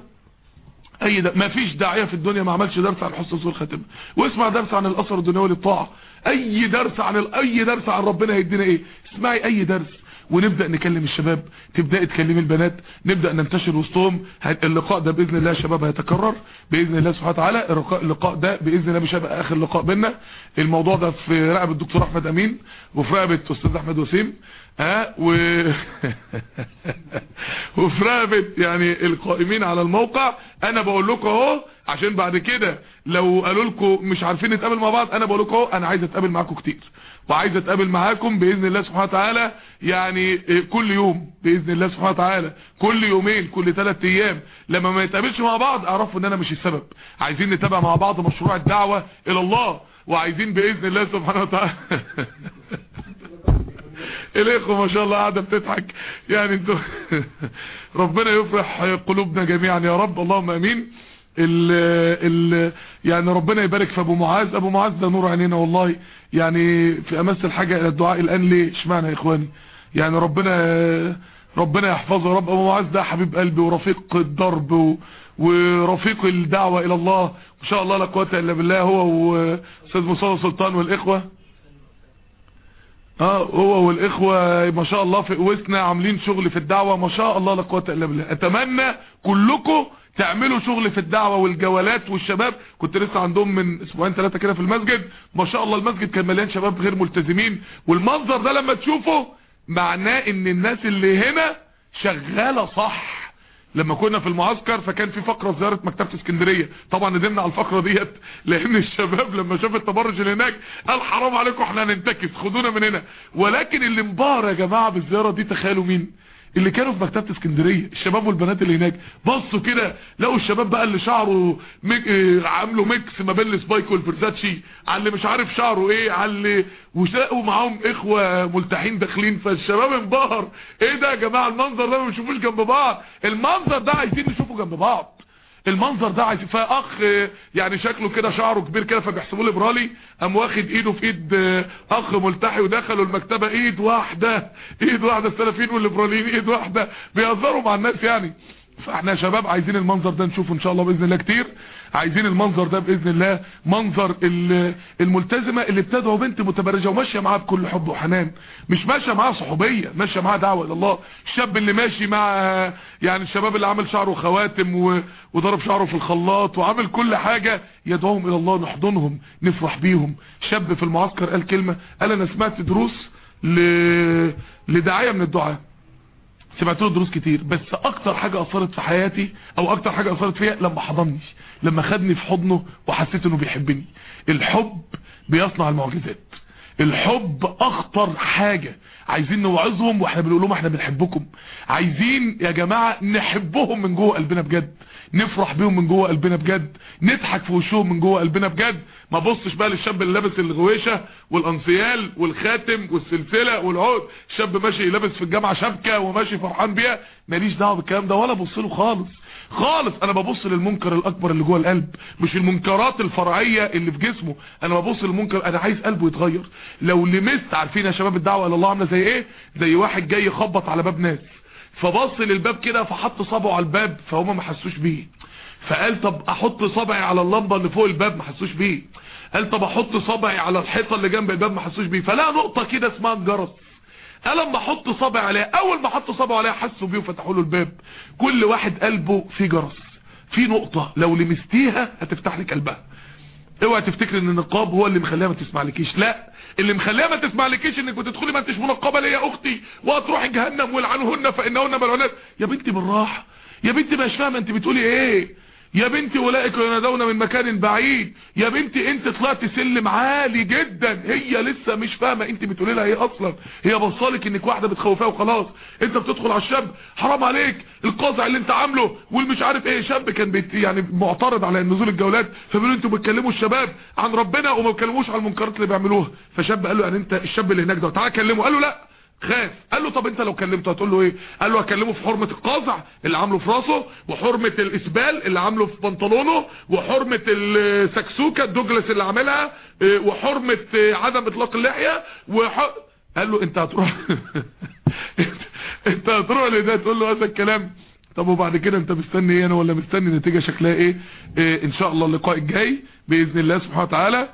اي ده ما فيش داعيه في الدنيا ما عملش درس عن حسن وسوء الخاتمه واسمع درس عن الاثر الدنيوي للطاعه اي درس عن اي درس عن ربنا هيدينا ايه اسمعي اي درس ونبدا نكلم الشباب تبداي تكلمي البنات نبدا ننتشر وسطهم اللقاء ده باذن الله يا شباب هيتكرر باذن الله سبحانه وتعالى اللقاء ده باذن الله مش هيبقى اخر لقاء بينا الموضوع ده في رقبه الدكتور احمد امين وفي رقبه استاذ احمد وسيم ها و وفي رقبه يعني القائمين على الموقع انا بقول لكم اهو عشان بعد كده لو قالوا لكم مش عارفين نتقابل مع بعض انا بقول لكم اهو انا عايز اتقابل معاكم كتير وعايز اتقابل معاكم باذن الله سبحانه وتعالى يعني كل يوم باذن الله سبحانه وتعالى كل يومين كل ثلاث ايام لما ما نتقابلش مع بعض اعرفوا ان انا مش السبب عايزين نتابع مع بعض مشروع الدعوه الى الله وعايزين باذن الله سبحانه وتعالى الاخوه ما شاء الله قاعده بتضحك يعني انتوا ربنا يفرح قلوبنا جميعا يا رب اللهم امين ال ال يعني ربنا يبارك في ابو معاذ ابو معاذ ده نور عينينا والله يعني في امس الحاجه الى الدعاء الان ليه اشمعنى يا اخواني يعني ربنا ربنا يحفظه يا رب ابو معاذ ده حبيب قلبي ورفيق الدرب و ورفيق الدعوه الى الله ما شاء الله لا قوه الا بالله هو واستاذ مصطفى سلطان والاخوه اه هو والاخوه ما شاء الله في قوسنا عاملين شغل في الدعوه ما شاء الله لا قوه الا بالله اتمنى كلكم تعملوا شغل في الدعوه والجولات والشباب كنت لسه عندهم من اسبوعين ثلاثه كده في المسجد ما شاء الله المسجد كان مليان شباب غير ملتزمين والمنظر ده لما تشوفه معناه ان الناس اللي هنا شغاله صح لما كنا في المعسكر فكان في فقره زياره مكتبه اسكندريه طبعا ندمنا على الفقره ديت لان الشباب لما شاف التبرج اللي هناك قال حرام عليكم احنا هننتكس خدونا من هنا ولكن اللي انبهر يا جماعه بالزياره دي تخيلوا مين اللي كانوا في مكتبه اسكندريه الشباب والبنات اللي هناك بصوا كده لقوا الشباب بقى اللي شعره ميك... اه عامله ميكس ما بين السبايك والفيرزاتشي على اللي مش عارف شعره ايه على اللي وشلقوا معاهم اخوه ملتحين داخلين فالشباب انبهر ايه ده يا جماعه المنظر ده ما بنشوفوش جنب بعض المنظر ده عايزين نشوفه جنب بعض المنظر ده عايز فاخ يعني شكله كده شعره كبير كده فبيحسبوه ليبرالي قام واخد ايده في ايد اخ ملتحي ودخلوا المكتبه ايد واحده ايد واحده السلفيين والليبراليين ايد واحده بيهزروا مع الناس يعني فاحنا يا شباب عايزين المنظر ده نشوفه ان شاء الله باذن الله كتير عايزين المنظر ده باذن الله منظر الملتزمه اللي بتدعو بنت متبرجه وماشيه معاها بكل حب وحنان مش ماشيه معاها صحوبيه ماشيه معاها دعوه الى الله الشاب اللي ماشي مع يعني الشباب اللي عامل شعره خواتم و... وضرب شعره في الخلاط وعامل كل حاجه يدعوهم الى الله نحضنهم نفرح بيهم شاب في المعسكر قال كلمه قال انا سمعت دروس ل... لداعيه من الدعاه سمعت له دروس كتير بس اكتر حاجه اثرت في حياتي او اكتر حاجه اثرت فيا لما حضني لما خدني في حضنه وحسيت انه بيحبني الحب بيصنع المعجزات الحب اخطر حاجة عايزين نوعظهم واحنا بنقول لهم احنا بنحبكم عايزين يا جماعة نحبهم من جوه قلبنا بجد نفرح بيهم من جوه قلبنا بجد نضحك في وشهم من جوه قلبنا بجد ما بصش بقى للشاب اللي لابس الغويشه والانسيال والخاتم والسلسله والعود شاب ماشي لابس في الجامعه شبكه وماشي فرحان بيها ماليش دعوه بالكلام ده ولا ابص له خالص خالص انا ببص للمنكر الاكبر اللي جوه القلب مش المنكرات الفرعيه اللي في جسمه انا ببص للمنكر انا عايز قلبه يتغير لو لمست عارفين يا شباب الدعوه الى الله عامله زي ايه زي واحد جاي يخبط على باب ناس فبص للباب كده فحط صبعه على الباب فهم ما حسوش بيه فقال طب احط صبعي على اللمبه اللي فوق الباب ما حسوش بيه قال طب احط صبعي على الحيطه اللي جنب الباب ما حسوش بيه فلا نقطه كده اسمها الجرس قال لما احط صبعي عليها اول ما حط صبعه عليها حسوا بيه وفتحوا له الباب كل واحد قلبه في جرس في نقطه لو لمستيها هتفتح لك قلبها اوعى تفتكر ان النقاب هو اللي مخليها ما تسمعلكيش لا اللي مخليها ما تسمعلكيش انك بتدخلي ما انتش منقبه ليا يا اختي وهتروحي جهنم والعنهن فانهن ملعونات يا بنتي بالراحه يا بنتي مش فاهمه انت بتقولي ايه يا بنتي اولئك ينادون من مكان بعيد يا بنتي انت طلعت سلم عالي جدا هي لسه مش فاهمه انت بتقولي لها ايه اصلا هي بصالك انك واحده بتخوفها وخلاص انت بتدخل على الشاب حرام عليك القاطع اللي انت عامله والمش عارف ايه شاب كان بيت يعني معترض على نزول الجولات فبيقولوا انتوا بتكلموا الشباب عن ربنا وما بتكلموش على المنكرات اللي بيعملوها فشاب قال له يعني انت الشاب اللي هناك ده تعالى كلمه قال له لا خاف قال له طب انت لو كلمته هتقول له ايه قال له هكلمه في حرمه القاذع اللي عامله في راسه وحرمه الاسبال اللي عامله في بنطلونه وحرمه السكسوكه الدوجلاس اللي عاملها اه، وحرمه اه، عدم اطلاق اللحيه وح... قال له انت هتروح انت هتروح لده تقول له هذا الكلام طب وبعد كده انت مستني ايه انا ولا مستني نتيجه شكلها ايه اه، ان شاء الله اللقاء الجاي باذن الله سبحانه وتعالى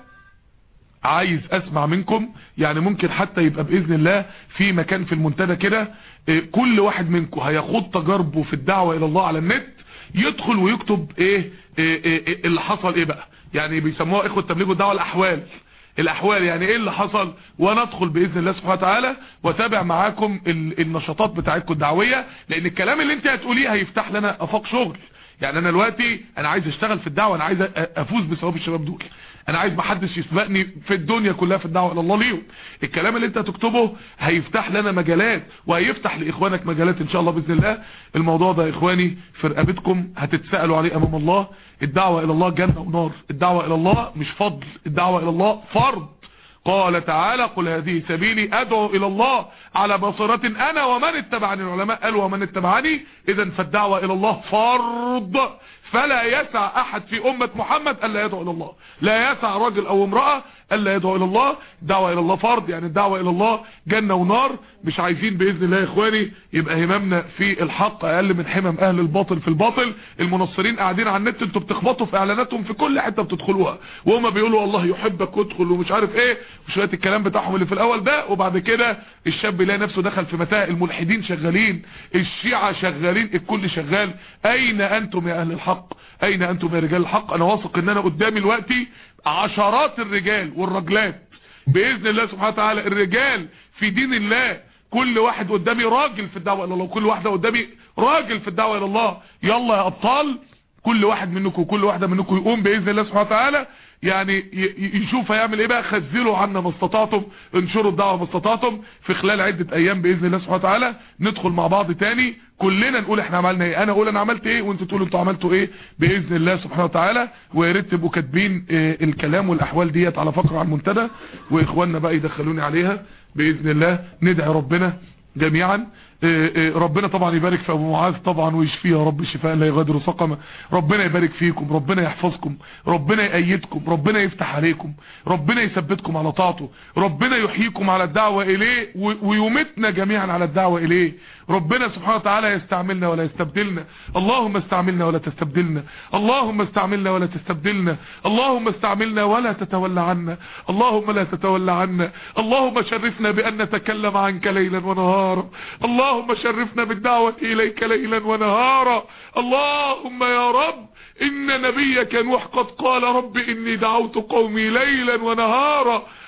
عايز اسمع منكم يعني ممكن حتى يبقى باذن الله في مكان في المنتدى كده إيه، كل واحد منكم هيخوض تجاربه في الدعوه الى الله على النت يدخل ويكتب ايه, إيه, إيه, إيه اللي حصل ايه بقى يعني بيسموها اخوه تبليغ الدعوه الاحوال الاحوال يعني ايه اللي حصل وانا ادخل باذن الله سبحانه وتعالى واتابع معاكم ال- النشاطات بتاعتكم الدعويه لان الكلام اللي انت هتقوليه هيفتح لنا افاق شغل يعني انا دلوقتي انا عايز اشتغل في الدعوه انا عايز أ- افوز بثواب الشباب دول انا عايز محدش يسبقني في الدنيا كلها في الدعوه الى الله ليهم الكلام اللي انت هتكتبه هيفتح لنا مجالات وهيفتح لاخوانك مجالات ان شاء الله باذن الله الموضوع ده يا اخواني في رقبتكم هتتسالوا عليه امام الله الدعوه الى الله جنه ونار الدعوه الى الله مش فضل الدعوه الى الله فرض قال تعالى قل هذه سبيلي ادعو الى الله على بصيرة انا ومن اتبعني العلماء قالوا ومن اتبعني اذا فالدعوة الى الله فرض فلا يسع احد في امة محمد الا يدعو الى الله لا يسع رجل او امرأة الا يدعو الى الله الدعوة الى الله فرض يعني الدعوة الى الله جنة ونار مش عايزين باذن الله يا اخواني يبقى هممنا في الحق اقل من حمم اهل الباطل في الباطل المنصرين قاعدين على النت انتوا بتخبطوا في اعلاناتهم في كل حته بتدخلوها وهم بيقولوا الله يحبك وادخل ومش عارف ايه وشويه الكلام بتاعهم اللي في الاول ده وبعد كده الشاب يلاقي نفسه دخل في متاهه الملحدين شغالين الشيعه شغالين الكل شغال اين انتم يا اهل الحق اين انتم يا رجال الحق انا واثق ان انا قدامي دلوقتي عشرات الرجال والرجلات باذن الله سبحانه وتعالى الرجال في دين الله كل واحد قدامي راجل في الدعوه الى الله كل واحده قدامي راجل في الدعوه الى الله يلا يا ابطال كل واحد منكم وكل واحده منكم يقوم باذن الله سبحانه وتعالى يعني ي- ي- يشوف هيعمل ايه بقى خذلوا عنا ما استطعتم انشروا الدعوه ما استطعتم في خلال عده ايام باذن الله سبحانه وتعالى ندخل مع بعض تاني كلنا نقول احنا عملنا ايه انا اقول انا عملت ايه وانتوا تقولوا انتوا عملتوا ايه باذن الله سبحانه وتعالى ويا ريت تبقوا كاتبين اه الكلام والاحوال ديت على فقره على المنتدى واخواننا بقى يدخلوني عليها باذن الله ندعي ربنا جميعا إيه إيه ربنا طبعا يبارك في ابو معاذ طبعا ويشفيه يا رب شفاء لا يغادر سقما ربنا يبارك فيكم ربنا يحفظكم ربنا يأيدكم ربنا يفتح عليكم ربنا يثبتكم على طاعته ربنا يحييكم على الدعوة اليه و- ويمتنا جميعا على الدعوة اليه ربنا سبحانه وتعالى يستعملنا ولا يستبدلنا اللهم استعملنا ولا تستبدلنا اللهم استعملنا ولا تستبدلنا اللهم استعملنا ولا تتولى عنا اللهم لا تتولى عنا اللهم شرفنا بأن نتكلم عنك ليلا ونهارا اللهم شرفنا بالدعوة إليك ليلا ونهارا اللهم يا رب إن نبيك نوح قد قال رب إني دعوت قومي ليلا ونهارا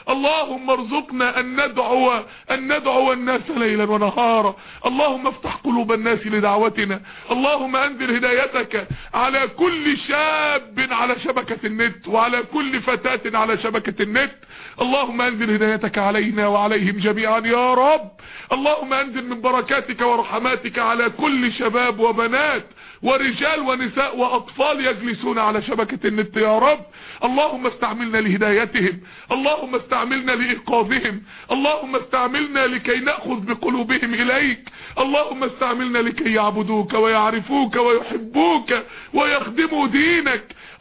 اللهم ارزقنا ان ندعو ان ندعو الناس ليلا ونهارا اللهم افتح قلوب الناس لدعوتنا اللهم انزل هدايتك على كل شاب على شبكة النت وعلى كل فتاة على شبكة النت اللهم انزل هدايتك علينا وعليهم جميعا يا رب اللهم انزل من بركاتك ورحماتك على كل شباب وبنات ورجال ونساء واطفال يجلسون على شبكة النت يا رب اللهم استعملنا لهدايتهم اللهم استعملنا لايقاظهم اللهم استعملنا لكي نأخذ بقلوبهم اليك اللهم استعملنا لكي يعبدوك ويعرفوك ويحبوك ويخدموا دينك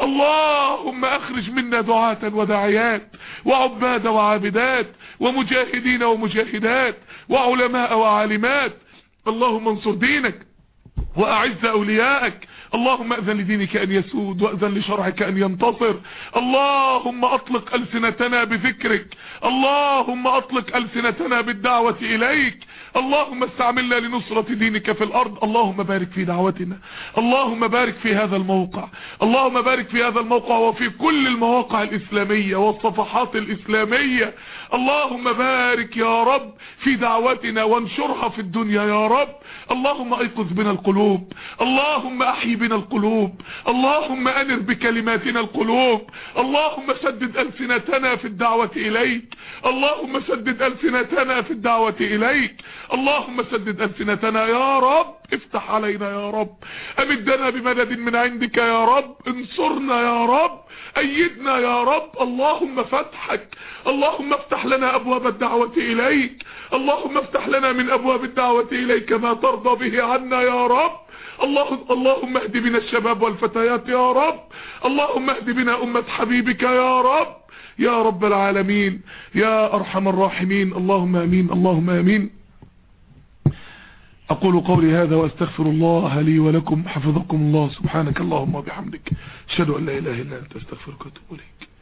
اللهم اخرج منا دعاة وداعيات وعباد وعابدات ومجاهدين ومجاهدات وعلماء وعالمات اللهم انصر دينك واعز اوليائك اللهم اذن لدينك ان يسود واذن لشرعك ان ينتصر اللهم اطلق السنتنا بذكرك اللهم اطلق السنتنا بالدعوة اليك اللهم استعملنا لنصرة دينك في الارض اللهم بارك في دعوتنا اللهم بارك في هذا الموقع اللهم بارك في هذا الموقع وفي كل المواقع الاسلامية والصفحات الاسلامية اللهم بارك يا رب في دعوتنا وانشرها في الدنيا يا رب اللهم ايقظ بنا القلوب اللهم احي بنا القلوب اللهم انر بكلماتنا القلوب اللهم سدد السنتنا في الدعوة اليك اللهم سدد السنتنا في الدعوة اليك اللهم سدد السنتنا يا رب افتح علينا يا رب امدنا بمدد من عندك يا رب انصرنا يا رب ايدنا يا رب اللهم فتحك اللهم افتح لنا ابواب الدعوة اليك اللهم افتح لنا من ابواب الدعوة اليك ما ترضى به عنا يا رب اللهم اللهم اهد بنا الشباب والفتيات يا رب اللهم اهد بنا امة حبيبك يا رب يا رب العالمين يا ارحم الراحمين اللهم امين اللهم امين اقول قولي هذا واستغفر الله لي ولكم حفظكم الله سبحانك اللهم وبحمدك اشهد ان لا اله الا انت استغفرك واتوب اليك